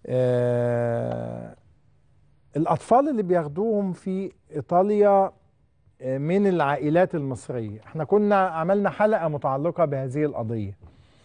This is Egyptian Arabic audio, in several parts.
آه الاطفال اللي بياخدوهم في ايطاليا آه، من العائلات المصريه احنا كنا عملنا حلقه متعلقه بهذه القضيه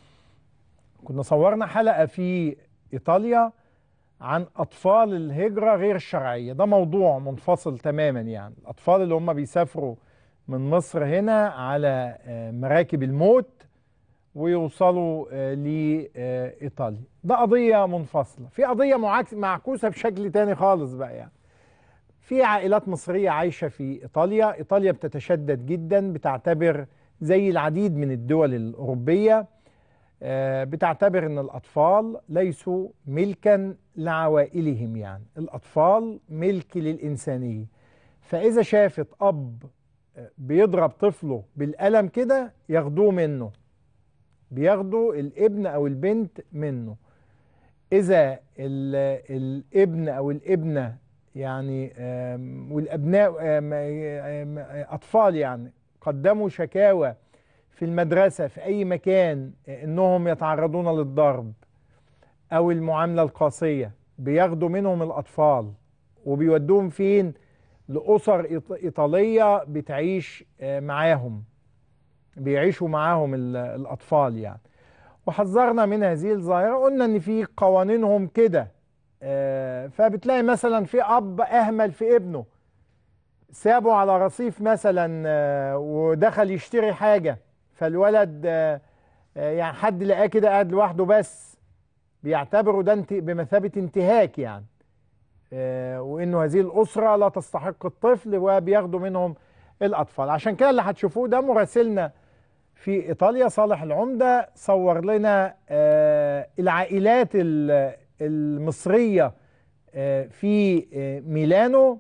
كنا صورنا حلقه في ايطاليا عن اطفال الهجره غير الشرعيه ده موضوع منفصل تماما يعني الاطفال اللي هم بيسافروا من مصر هنا على آه، مراكب الموت ويوصلوا آه، لايطاليا ده قضيه منفصله في قضيه معاكس- معكوسه بشكل تاني خالص بقى يعني في عائلات مصريه عايشه في ايطاليا ايطاليا بتتشدد جدا بتعتبر زي العديد من الدول الاوروبيه آه، بتعتبر ان الاطفال ليسوا ملكا لعوائلهم يعني الاطفال ملك للانسانيه فاذا شافت اب آه، بيضرب طفله بالقلم كده ياخدوه منه بياخدوا الابن او البنت منه اذا ال- الابن او الابنه يعني آم، والابناء آم، آم، اطفال يعني قدموا شكاوى في المدرسه في اي مكان انهم يتعرضون للضرب او المعامله القاسيه بياخدوا منهم الاطفال وبيودوهم فين لاسر إيط- ايطاليه بتعيش آه، معاهم بيعيشوا معاهم ال- الاطفال يعني وحذرنا من هذه الظاهره قلنا ان في قوانينهم كده آه، فبتلاقي مثلا في اب اهمل في ابنه سابه على رصيف مثلا آه، ودخل يشتري حاجه فالولد آه، آه، يعني حد لقاه كده قاعد لوحده بس بيعتبروا ده انت- بمثابه انتهاك يعني آه، وانه هذه الاسره لا تستحق الطفل وبياخدوا منهم الاطفال عشان كده اللي هتشوفوه ده مراسلنا في ايطاليا صالح العمده صور لنا آه، العائلات ال- المصريه آه، في آه، ميلانو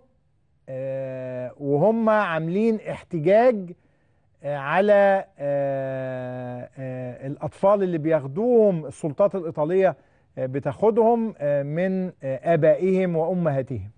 آه، وهم عاملين احتجاج آه، على آه، آه، الاطفال اللي بياخدوهم السلطات الايطاليه آه، بتاخدهم آه، من آه، ابائهم وامهاتهم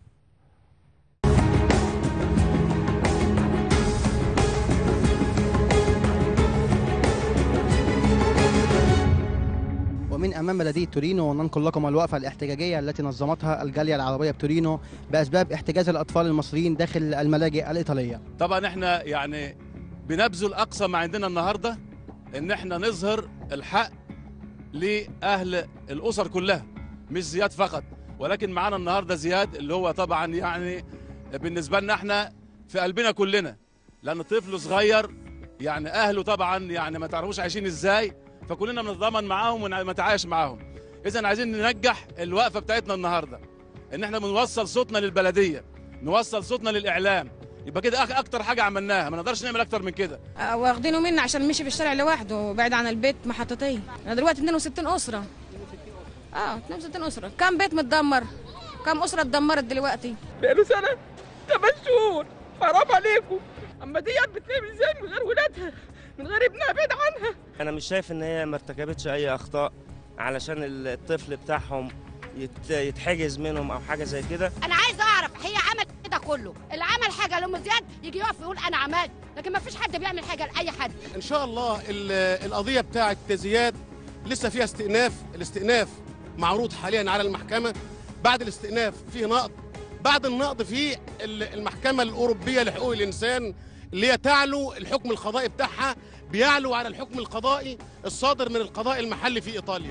ومن امام بلديه تورينو ننقل لكم الوقفه الاحتجاجيه التي نظمتها الجاليه العربيه بتورينو باسباب احتجاز الاطفال المصريين داخل الملاجئ الايطاليه. طبعا احنا يعني بنبذل اقصى ما عندنا النهارده ان احنا نظهر الحق لاهل الاسر كلها مش زياد فقط ولكن معانا النهارده زياد اللي هو طبعا يعني بالنسبه لنا احنا في قلبنا كلنا لان طفل صغير يعني اهله طبعا يعني ما تعرفوش عايشين ازاي فكلنا بنتضامن معاهم ونتعايش معاهم اذا عايزين ننجح الوقفه بتاعتنا النهارده ان احنا بنوصل صوتنا للبلديه نوصل صوتنا للاعلام يبقى كده أك- اكتر حاجه عملناها ما نقدرش نعمل اكتر من كده آه، واخدينه مني عشان مشي في الشارع لوحده بعيد عن البيت محطتين انا دلوقتي 62 اسره اه 62 اسره كم بيت متدمر كم اسره اتدمرت دلوقتي بقاله سنة ثمان شهور حرام عليكم اما ديت بتنام ازاي من غير ولادها من غير ابنها بعيد عنها انا مش شايف ان هي ما ارتكبتش اي اخطاء علشان الطفل بتاعهم يت- يتحجز منهم او حاجه زي كده انا عايز اعرف هي عملت كده كله اللي عمل حاجه لام زياد يجي يقف يقول انا عملت لكن ما فيش حد بيعمل حاجه لاي حد ان شاء الله ال- القضيه بتاعه زياد لسه فيها استئناف الاستئناف معروض حاليا على المحكمه بعد الاستئناف فيه نقض بعد النقض في ال- المحكمه الاوروبيه لحقوق الانسان اللي هي تعلو الحكم القضائي بتاعها بيعلو على الحكم القضائي الصادر من القضاء المحلي في ايطاليا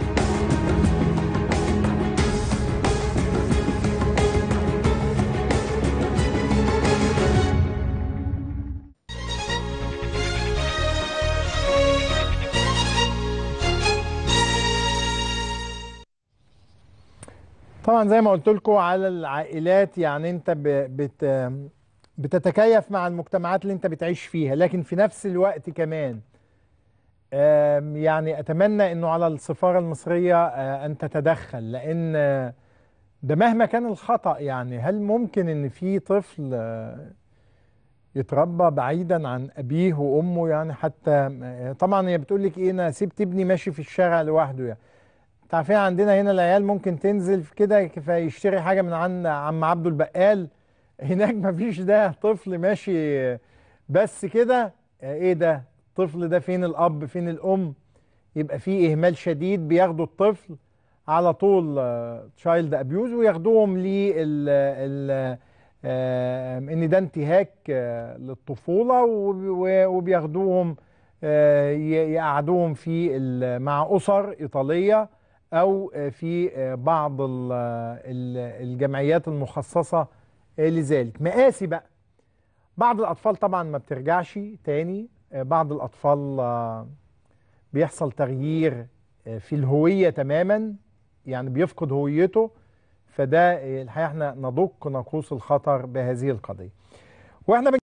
طبعا زي ما قلت لكم على العائلات يعني انت ب- بت بتتكيف مع المجتمعات اللي انت بتعيش فيها لكن في نفس الوقت كمان آم، يعني اتمنى انه على السفاره المصريه آه، ان تتدخل لان آه، ده مهما كان الخطا يعني هل ممكن ان في طفل آه، يتربى بعيدا عن ابيه وامه يعني حتى آه، طبعا هي بتقول لك ايه انا سبت ابني ماشي في الشارع لوحده يعني انت عارفين عندنا هنا العيال ممكن تنزل في كده فيشتري حاجه من عند عم عبده البقال هناك مفيش ده طفل ماشي بس كده آه، ايه ده الطفل ده فين الاب فين الام يبقى فيه اهمال شديد بياخدوا الطفل على طول تشايلد ابيوز وياخدوهم لل ال- آه، ان ده انتهاك آه، للطفوله وب- و- وبياخدوهم آه، ي- يقعدوهم في ال- مع اسر ايطاليه او آه، في آه، بعض ال- ال- الجمعيات المخصصه آه، لذلك مقاسي بقى بعض الاطفال طبعا ما بترجعش تاني آه، بعض الاطفال آه، بيحصل تغيير آه، في الهويه تماما يعني بيفقد هويته فده آه، الحقيقه احنا ندق ناقوس الخطر بهذه القضيه واحنا